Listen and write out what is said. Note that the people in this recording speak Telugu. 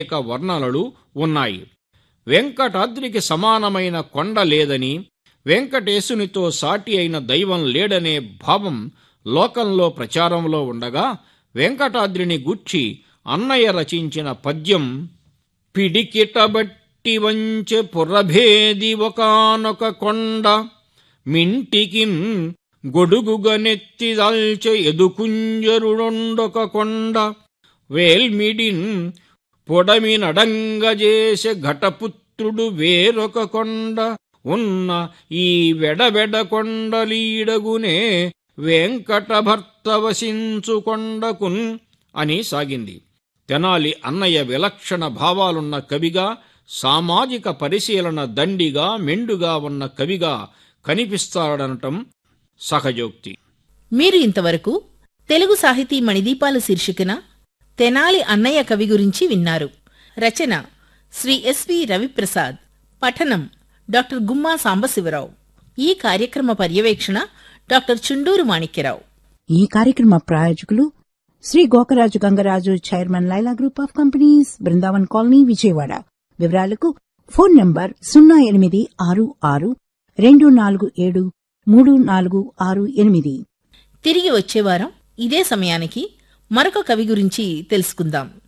అనేక వర్ణనలు ఉన్నాయి వెంకటాద్రికి సమానమైన కొండ లేదని వెంకటేశునితో సాటి అయిన దైవం లేడనే భావం లోకంలో ప్రచారంలో ఉండగా వెంకటాద్రిని గుర్చి అన్నయ్య రచించిన పద్యం పిడికిటబట్టి వంచె పుర్రభేది ఒకనొక కొండ మింటికిన్ గొడుగుగనెత్తిదల్చె ఎదుకుంజరుడొండొక కొండ వేల్మిడిన్ పొడమి నడంగజేసె ఘటపుత్రుడు వేరొక కొండ ఉన్న ఈ వెడబెడ కొండలీడగునే వెంకట భర్త వసించు కొండకున్ అని సాగింది తెనాలి అన్నయ్య విలక్షణ భావాలున్న కవిగా సామాజిక పరిశీలన దండిగా మెండుగా ఉన్న కవిగా కనిపిస్తాడనటం సహజోక్తి మీరు ఇంతవరకు తెలుగు సాహితీ మణిదీపాల శీర్షికన తెనాలి అన్నయ్య కవి గురించి విన్నారు రచన శ్రీ ఎస్వి రవిప్రసాద్ పఠనం డాక్టర్ గుమ్మా సాంబశివరావు ఈ కార్యక్రమ పర్యవేక్షణ డాక్టర్ చుండూరు మాణిక్యరావు ఈ కార్యక్రమ ప్రాయోజకులు Sri Gokaraju Gangaraju chairman Laila group of companies Brindavan colony Vijayawada వివరాలకు ఫోన్ నంబర్ సున్నా ఎనిమిది ఆరు ఆరు రెండు నాలుగు ఏడు మూడు నాలుగు ఆరు ఎనిమిది తిరిగి వచ్చే వారం ఇదే సమయానికి మరొక కవి గురించి తెలుసుకుందాం